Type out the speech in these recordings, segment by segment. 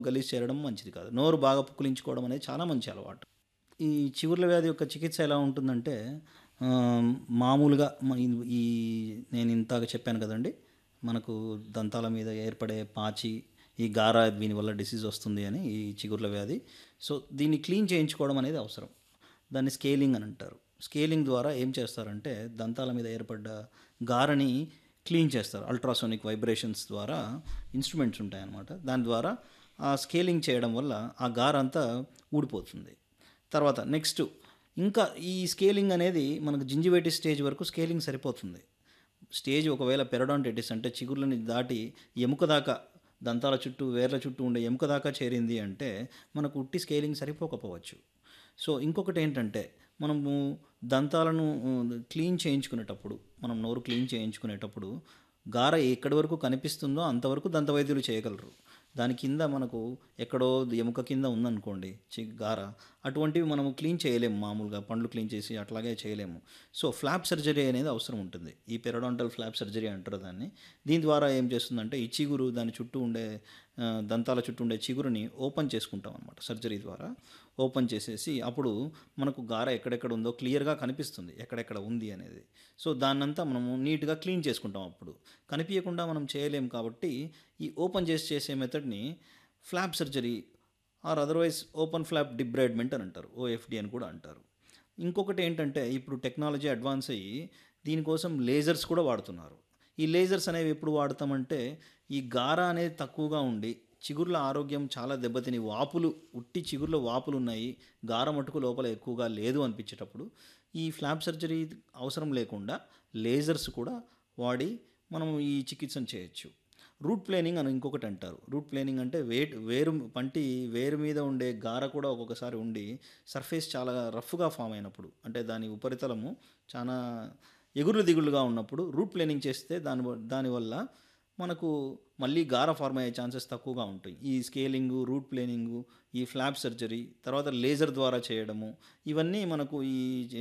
గలీజ్ చేరడం మంచిది కాదు నోరు బాగా పుక్కిలించుకోవడం అనేది చాలా మంచి అలవాటు ఈ చిగుర్ల వ్యాధి యొక్క చికిత్స ఎలా ఉంటుందంటే ఆ, మామూలుగా మ- ఈ- ఈ నేను ఇంతగా చెప్పాను కదండి మనకు దంతాల మీద ఏర్పడే పాచి ఈ గార దీనివల్ల డిసీజ్ వస్తుంది అని ఈ చిగుర్ల వ్యాధి సో దీన్ని క్లీన్ చేయించుకోవడం అనేది అవసరం దాన్ని స్కేలింగ్ అని అంటారు స్కేలింగ్ ద్వారా ఏం చేస్తారంటే దంతాల మీద ఏర్పడ్డ గారని క్లీన్ చేస్తారు అల్ట్రాసోనిక్ వైబ్రేషన్స్ ద్వారా ఇన్స్ట్రుమెంట్స్ ఉంటాయన్నమాట దాని ద్వారా ఆ స్కేలింగ్ చేయడం వల్ల ఆ గార అంతా ఊడిపోతుంది తర్వాత నెక్స్ట్ ఇంకా ఈ స్కేలింగ్ అనేది మనకు జింజివైటిస్ స్టేజ్ వరకు స్కేలింగ్ సరిపోతుంది స్టేజ్ ఒకవేళ పెరడాంటైటిస్ అంటే చిగుర్లని దాటి ఎముక దాకా దంతాల చుట్టూ వేర్ల చుట్టూ ఉండే ఎముక దాకా చేరింది అంటే మనకు ఉట్టి స్కేలింగ్ సరిపోకపోవచ్చు సో ఇంకొకటి ఏంటంటే మనము దంతాలను క్లీన్ చేయించుకునేటప్పుడు మనం నోరు క్లీన్ చేయించుకునేటప్పుడు గార ఎక్కడి వరకు కనిపిస్తుందో అంతవరకు దంత వైద్యులు చేయగలరు దాని కింద మనకు ఎక్కడో ఎముక కింద ఉందనుకోండి చి గార అటువంటివి మనము క్లీన్ చేయలేము మామూలుగా పండ్లు క్లీన్ చేసి అట్లాగే చేయలేము సో ఫ్లాప్ సర్జరీ అనేది అవసరం ఉంటుంది ఈ పెరడాంటల్ ఫ్లాప్ సర్జరీ అంటారు దాన్ని దీని ద్వారా ఏం చేస్తుందంటే ఈ చిగురు దాని చుట్టూ ఉండే ఆ, దంతాల చుట్టూ ఉండే చిగురుని ఓపెన్ చేసుకుంటాం అనమాట సర్జరీ ద్వారా ఓపెన్ చేసేసి అప్పుడు మనకు గార ఎక్కడెక్కడ ఉందో క్లియర్గా కనిపిస్తుంది ఎక్కడెక్కడ ఉంది అనేది సో దాన్నంతా మనము నీట్గా క్లీన్ చేసుకుంటాం అప్పుడు కనిపించకుండా మనం చేయలేం కాబట్టి ఈ ఓపెన్ చేసి చేసే మెథడ్ని flap surgery or otherwise open flap debridement అని అంటారు ఓఎఫ్డి అని కూడా అంటారు ఇంకొకటి ఏంటంటే ఇప్పుడు టెక్నాలజీ అడ్వాన్స్ అయ్యి దీనికోసం లేజర్స్ కూడా వాడుతున్నారు ఈ లేజర్స్ అనేవి ఎప్పుడు వాడతామంటే ఈ గార అనేది తక్కువగా ఉండి చిగుర్ల ఆరోగ్యం చాలా దెబ్బతిని వాపులు ఉట్టి చిగుర్లో వాపులు ఉన్నాయి గార మటుకు లోపల ఎక్కువగా లేదు అనిపించేటప్పుడు ఈ ఫ్లాప్ సర్జరీ అవసరం లేకుండా లేజర్స్ కూడా వాడి మనం ఈ చికిత్సను చేయొచ్చు రూట్ ప్లేనింగ్ అని ఇంకొకటి అంటారు రూట్ ప్లేనింగ్ అంటే వేట్ వేరు పంటి వేరు మీద ఉండే గార కూడా ఒక్కొక్కసారి ఉండి సర్ఫేస్ చాలా రఫ్గా ఫామ్ అయినప్పుడు అంటే దాని ఉపరితలము చాలా ఎగురులు దిగులుగా ఉన్నప్పుడు రూట్ ప్లేనింగ్ చేస్తే దాని వ- దానివల్ల మనకు మళ్ళీ గార ఫార్మ్ అయ్యే ఛాన్సెస్ తక్కువగా ఉంటాయి ఈ స్కేలింగు రూట్ ప్లేనింగు ఈ ఫ్లాప్ సర్జరీ తర్వాత లేజర్ ద్వారా చేయడము ఇవన్నీ మనకు ఈ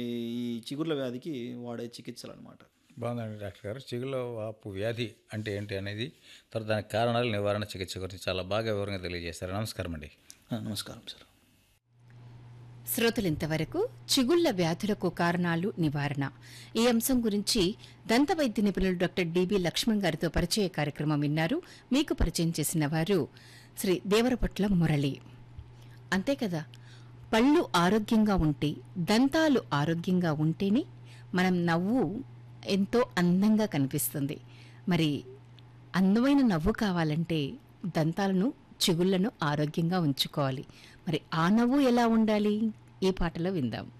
ఈ చిగుర్ల వ్యాధికి వాడే చికిత్సలు అనమాట బాగుందండి డాక్టర్ గారు చిగుల వాపు వ్యాధి అంటే ఏంటి అనేది తర్వాత దానికి కారణాలు నివారణ చికిత్స గురించి చాలా బాగా వివరంగా తెలియజేశారు నమస్కారం అండి నమస్కారం సార్ శ్రోతలు ఇంతవరకు చిగుళ్ల వ్యాధులకు కారణాలు నివారణ ఈ అంశం గురించి దంత వైద్య నిపుణులు డాక్టర్ డిబి లక్ష్మణ్ గారితో పరిచయ కార్యక్రమం విన్నారు మీకు పరిచయం చేసిన వారు శ్రీ దేవరపట్ల మురళి అంతే కదా పళ్ళు ఆరోగ్యంగా ఉంటే దంతాలు ఆరోగ్యంగా ఉంటేనే మనం నవ్వు ఎంతో అందంగా కనిపిస్తుంది మరి అందమైన నవ్వు కావాలంటే దంతాలను చిగుళ్లను ఆరోగ్యంగా ఉంచుకోవాలి మరి ఆ నవ్వు ఎలా ఉండాలి ఈ పాటలో విందాం